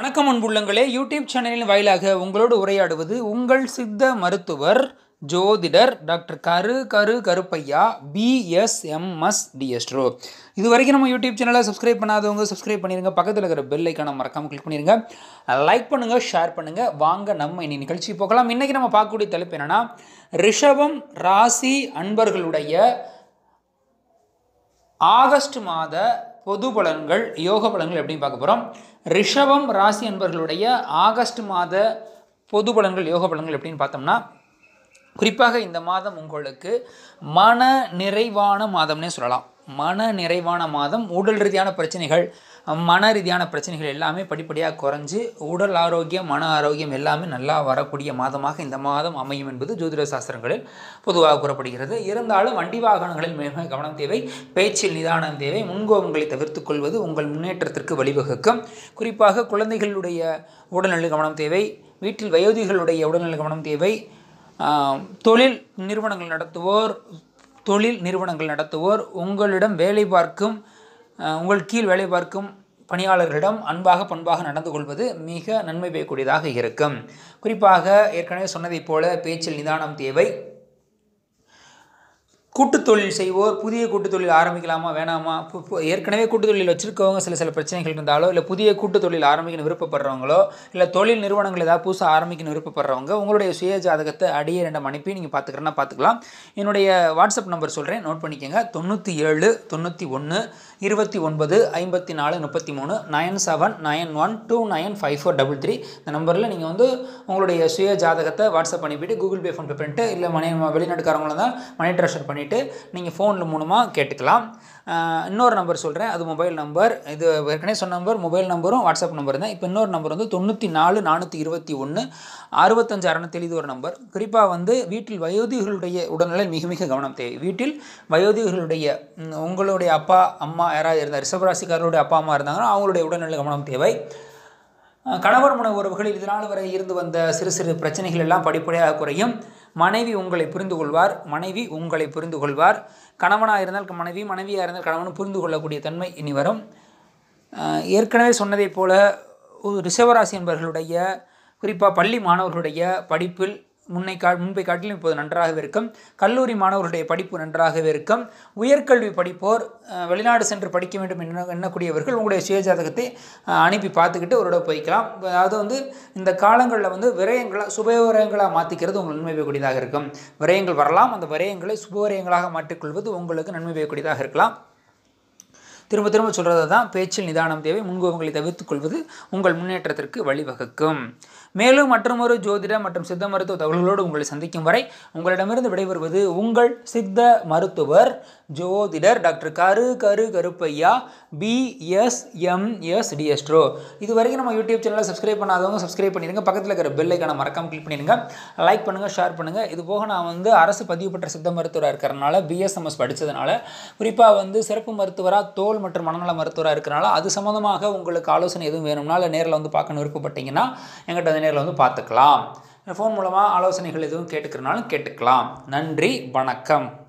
வணக்கம் அன்புள்ளங்களே யூடியூப் சேனலின் வாயிலாக உங்களோடு உரையாடுவது உங்கள் சித்த மருத்துவர் ஜோதிடர் டாக்டர் கரு கரு கருப்பையா பிஎஸ்எம்எஸ் டிஎஸ்ட்ரோ இது வரைக்கும் நம்ம யூடியூப் சேனலை சப்ஸ்கிரைப் பண்ணாதவங்க சப்ஸ்கிரைப் பண்ணிடுங்க பக்கத்தில் இருக்கிற பெல் ஐக்கான மறக்காமல் கிளிக் பண்ணிடுங்க லைக் பண்ணுங்கள் ஷேர் பண்ணுங்கள் வாங்க நம்ம இன்னி நிகழ்ச்சி போகலாம் இன்றைக்கி நம்ம பார்க்கக்கூடிய தலைப்பு என்னென்னா ரிஷபம் ராசி அன்பர்களுடைய ஆகஸ்ட் மாத பொது பலன்கள் யோக பலன்கள் எப்படின்னு பார்க்க போகிறோம் ரிஷபம் ராசி அன்பர்களுடைய ஆகஸ்ட் மாத பொது பலன்கள் யோக பலன்கள் எப்படின்னு பார்த்தோம்னா குறிப்பாக இந்த மாதம் உங்களுக்கு மன நிறைவான மாதம்னே சொல்லலாம் மன நிறைவான மாதம் உடல் ரீதியான பிரச்சனைகள் மன ரீதியான பிரச்சனைகள் எல்லாமே படிப்படியாக குறைஞ்சு உடல் ஆரோக்கியம் மன ஆரோக்கியம் எல்லாமே நல்லா வரக்கூடிய மாதமாக இந்த மாதம் அமையும் என்பது ஜோதிட சாஸ்திரங்களில் பொதுவாக கூறப்படுகிறது இருந்தாலும் வண்டி வாகனங்களில் மிக கவனம் தேவை பேச்சில் நிதானம் தேவை முன்கோபங்களை தவிர்த்துக் கொள்வது உங்கள் முன்னேற்றத்திற்கு வழிவகுக்கும் குறிப்பாக குழந்தைகளுடைய உடல்நல கவனம் தேவை வீட்டில் வயோதிகளுடைய உடல்நல கவனம் தேவை ஆஹ், தொழில் நிறுவனங்கள் நடத்துவோர் தொழில் நிறுவனங்கள் நடத்துவோர் உங்களிடம் வேலை பார்க்கும் ஆஹ், உங்கள் கீழ் வேலை பார்க்கும் பணியாளர்களிடம் அன்பாக பண்பாக நடந்து கொள்வது மிக நன்மை பெறக்கூடியதாக இருக்கும் குறிப்பாக ஏற்கனவே சொன்னதைப் போல பேச்சில் நிதானம் தேவை கூட்டுத் தொழில் செய்வோர் புதிய கூட்டுத் தொழில் ஆரம்பிக்கலாமா வேணாமா பு- பு- ஏற்கனவே கூட்டுத் தொழில் வச்சுருக்கவங்க சில சில பிரச்சனைகள் இருந்தாலோ இல்லை புதிய கூட்டுத் தொழில் ஆரம்பிக்கணும் விருப்பப்படுறவங்களோ இல்லை தொழில் நிறுவனங்கள் ஏதாவது புதுசாக ஆரம்பிக்கணும் விருப்பப்படுறவங்க உங்களுடைய சுய ஜாதகத்தை அடியே ரெண்டு அனுப்பி நீங்கள் பார்த்துக்கிறேன்னா பார்த்துக்கலாம் என்னுடைய வாட்ஸ்அப் நம்பர் சொல்கிறேன் நோட் பண்ணிக்கோங்க தொண்ணூற்றி ஏழு தொண்ணூற்றி ஒன்று இருபத்தி ஒன்பது ஐம்பத்தி நாலு முப்பத்தி மூணு nine seven nine one two nine five four double three இந்த நம்பரில் நீங்கள் வந்து உங்களுடைய சுய ஜாதகத்தை வாட்ஸ்அப் பண்ணிவிட்டு கூகுள் பே ஃபோன்பே பண்ணிட்டு இல்லை மணி வெளிநாட்டுக்காரங்களும் தான் மணி ட்ரான்ஸ்ஃபர் பண்ணிவிட்டு நீங்கள் ஃபோனில் மூலமாக கேட்டுக்கலாம் ஆஹ் இன்னொரு நம்பர் சொல்கிறேன் அது மொபைல் நம்பர் இது ஏற்கனவே சொன்ன நம்பர் மொபைல் நம்பரும் வாட்ஸ்அப் நம்பர் தான் இப்போ இன்னொரு நம்பர் வந்து தொண்ணூற்றி நாலு நானூற்றி இருபத்தி ஒன்று அறுபத்தஞ்சு அறநூத்தி இது ஒரு நம்பர் குறிப்பாக வந்து வீட்டில் வயோதிகளுடைய உடல்நிலை மிக மிக கவனம் தேவை வீட்டில் வயோதிகளுடைய ம், உங்களுடைய அப்பா அம்மா யாராவது இருந்தால் ரிஷபராசிக்காரருடைய அப்பா அம்மா இருந்தாங்கன்னா அவங்களுடைய உடல்நிலை கவனம் தேவை அஹ் கணவர் மன உறவுகளில் இதனால் வரை இருந்து வந்த சிறு சிறு பிரச்சனைகள் எல்லாம் படிப்படியாக குறையும் மனைவி உங்களை புரிந்து கொள்வார் மனைவி உங்களை புரிந்து கொள்வார் கணவனாக இருந்தால் மனைவி மனைவியாக இருந்தால் கணவனும் புரிந்து கொள்ளக்கூடிய தன்மை இனி வரும் அஹ் ஏற்கனவே சொன்னதைப் போல ஒரு ரிஷவராசி என்பவர்களுடைய குறிப்பாக பள்ளி மாணவர்களுடைய படிப்பில் முன்னை கா முன்பை காட்டிலும் இப்போது நன்றாகவே இருக்கும் கல்லூரி மாணவர்களுடைய படிப்பு நன்றாகவே இருக்கும் உயர்கல்வி படிப்போர் அஹ், வெளிநாடு சென்று படிக்க வேண்டும் எண்ண எண்ணக்கூடியவர்கள் உங்களுடைய சுயஜாதகத்தை அஹ், அனுப்பி பார்த்துக்கிட்டு ஒரு தடவை போய்க்கலாம் அதாவது வந்து இந்த காலங்களில் வந்து விரயங்களை சுபவிரயங்களாக மாற்றிக்கிறது உங்களுக்கு நன்மை பெறக்கூடியதாக இருக்கும் விரயங்கள் வரலாம் அந்த விரயங்களை சுபவிரயங்களாக மாற்றிக்கொள்வது உங்களுக்கு நன்மை பெறக்கூடியதாக இருக்கலாம் திரும்ப திரும்ப சொல்கிறது தான் பேச்சில் நிதானம் தேவை முன்கோபங்களை தவிர்த்துக் கொள்வது உங்கள் முன்னேற்றத்திற்கு வழிவகுக்கும் மேலும் மற்றொரு ஜோதிட மற்றும் சித்த மருத்துவ தகவல்களோடு உங்களை சந்திக்கும் வரை உங்களிடமிருந்து விடைபெறுவது உங்கள் சித்த மருத்துவர் ஜோதிடர் டாக்டர் கரு கரு கருப்பையா பிஎஸ்எம்எஸ் டிஎஸ்ட்ரோ இது வரைக்கும் நம்ம யூடியூப் சேனலை சப்ஸ்கிரைப் பண்ணாதவங்க சப்ஸ்கிரைப் பண்ணிடுங்க பக்கத்தில் இருக்கிற பெல் ஐக்கான மறக்காம கிளிக் பண்ணிடுங்க லைக் பண்ணுங்கள் ஷேர் பண்ணுங்கள் இது போக நான் வந்து அரசு பதிவு பெற்ற சித்த மருத்துவராக இருக்கிறனால பிஎஸ்எம்எஸ் படித்ததுனால குறிப்பாக வந்து சிறப்பு மருத்துவராக தோல் மற்றும் மனநல மருத்துவராக இருக்கிறனால அது சம்மந்தமாக உங்களுக்கு ஆலோசனை எதுவும் வேணும்னா இல்லை நேரில் வந்து பார்க்கணும் விருப்பப்பட்டீங்கன்னா எங்கிட்ட வந்து நேரில் வந்து பார்த்துக்கலாம் ஃபோன் மூலமாக ஆலோசனைகள் எதுவும் கேட்டுக்கிறனாலும் கேட்டுக்கலாம் நன்றி வணக்கம்